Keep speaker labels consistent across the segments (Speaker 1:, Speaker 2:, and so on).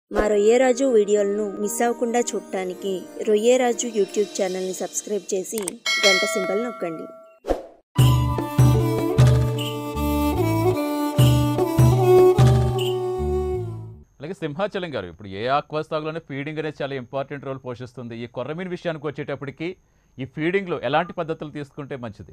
Speaker 1: మా రొయ్యరాజు వీడియోలను మిస్ అవ్వకుండా చూడటానికి రొయ్యరాజు యూట్యూబ్ ఛానల్ని సబ్స్క్రైబ్ చేసి గంట సింబల్ నొక్కండి
Speaker 2: అలాగే సింహాచలం గారు ఇప్పుడు ఏ ఆక్వాస్తాగ్లోనే ఫీడింగ్ అనేది చాలా ఇంపార్టెంట్ రోల్ పోషిస్తుంది ఈ కొర్రమీన్ విషయానికి వచ్చేటప్పటికి ఈ ఫీడింగ్లో ఎలాంటి పద్ధతులు తీసుకుంటే మంచిది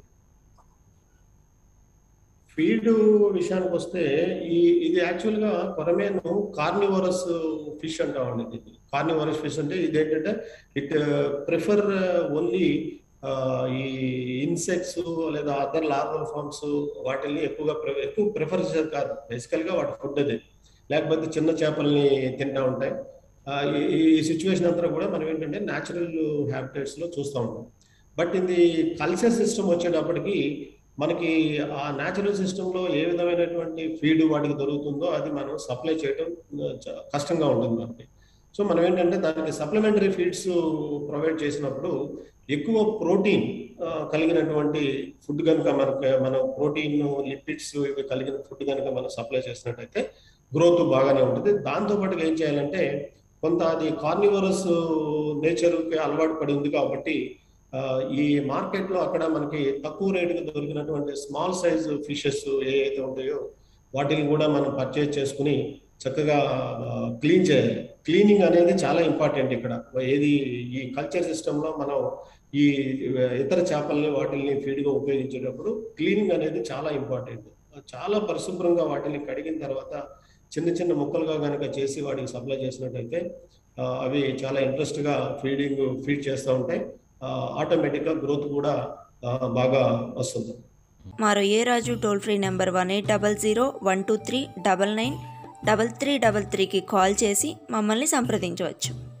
Speaker 3: ఫీడ్ విషయానికి వస్తే ఈ ఇది యాక్చువల్ గా కొరమేను కార్నివరస్ ఫిష్ అంటామండి ఇది కార్నివరస్ ఫిష్ అంటే ఇది ఏంటంటే ఇట్ ప్రిఫర్ ఓన్లీ ఈ ఇన్సెక్ట్స్ లేదా అదర్ లార్వల్ ఫార్మ్స్ వాటిని ఎక్కువగా pre- ఎక్కువ ప్రిఫర్ చేసేది కాదు బేసికల్ గా వాటి ఫుడ్ అది లేకపోతే చిన్న చేపల్ని తింటా ఉంటాయి ఆ, ఈ- ఈ సిచ్యువేషన్ అంతా కూడా మనం ఏంటంటే న్యాచురల్ హ్యాబిటేట్స్ లో చూస్తూ ఉంటాం బట్ ఇది కల్చర్ సిస్టమ్ వచ్చేటప్పటికి మనకి ఆ న్యాచురల్ సిస్టంలో ఏ విధమైనటువంటి ఫీడ్ వాటికి దొరుకుతుందో అది మనం సప్లై చేయడం ఆ, చ- కష్టంగా ఉంటుంది మనకి సో మనం ఏంటంటే దానికి సప్లిమెంటరీ ఫీడ్స్ ప్రొవైడ్ చేసినప్పుడు ఎక్కువ ప్రోటీన్ కలిగినటువంటి ఫుడ్ కనుక మనకి మనం ప్రోటీన్ లిపిడ్స్ ఇవి కలిగిన ఫుడ్ కనుక మనం సప్లై చేసినట్టయితే గ్రోత్ బాగానే ఉంటుంది దాంతో పాటు ఏం చేయాలంటే కొంత అది కార్నివరస్ నేచర్కి అలవాటు పడి ఉంది కాబట్టి ఆ, ఈ మార్కెట్ లో అక్కడ మనకి తక్కువ రేటుకి దొరికినటువంటి స్మాల్ సైజ్ ఫిషెస్ ఏ అయితే ఉంటాయో వాటిని కూడా మనం పర్చేజ్ చేసుకుని చక్కగా క్లీన్ చేయాలి క్లీనింగ్ అనేది చాలా ఇంపార్టెంట్ ఇక్కడ ఏది ఈ కల్చర్ సిస్టమ్ లో మనం ఈ ఇతర చేపల్ని వాటిని ఫీడ్ గా ఉపయోగించేటప్పుడు క్లీనింగ్ అనేది చాలా ఇంపార్టెంట్ చాలా పరిశుభ్రంగా వాటిని కడిగిన తర్వాత చిన్న చిన్న ముక్కలుగా కనుక చేసి వాటికి సప్లై చేసినట్టయితే ఆ, అవి చాలా ఇంట్రెస్ట్ గా ఫీడింగ్ ఫీడ్ చేస్తూ ఉంటాయి ఆటోమేటిక్ గా గ్రోత్ కూడా ఆ, బాగా వస్తుంది
Speaker 1: మా Royyaraju toll free number one eight double zero one two three double nine double three double త్రీకి కాల్ చేసి మమ్మల్ని సంప్రదించవచ్చు